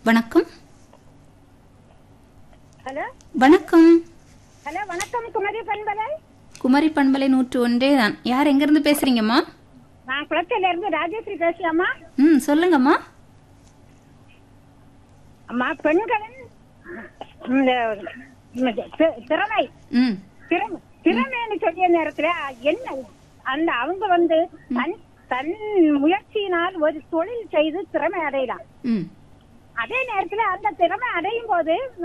வணக்கம் ஹலோ வணக்கம் ஹலோ வணக்கம் குமரி பண்பலை குமரி பண்பலை நூற்று ஒன்றே தான் யார் எங்கிருந்து பேசுறீங்கம்மா நான் குளத்தில இருந்து ராஜேஸ்வரி பேசுறேம்மா ம் சொல்லுங்கம்மா அம்மா பெண்களின் இந்த இந்த தி- திறமை ம் திறமை திறமைன்னு சொல்லிய நேரத்துல என்ன அந்த அவங்க வந்து தன் தன் முயற்சியினால் ஒரு தொழில் செய்து திறமை அடையலாம் ம் அதே நேரத்துல அந்த திறமை அடையும் போது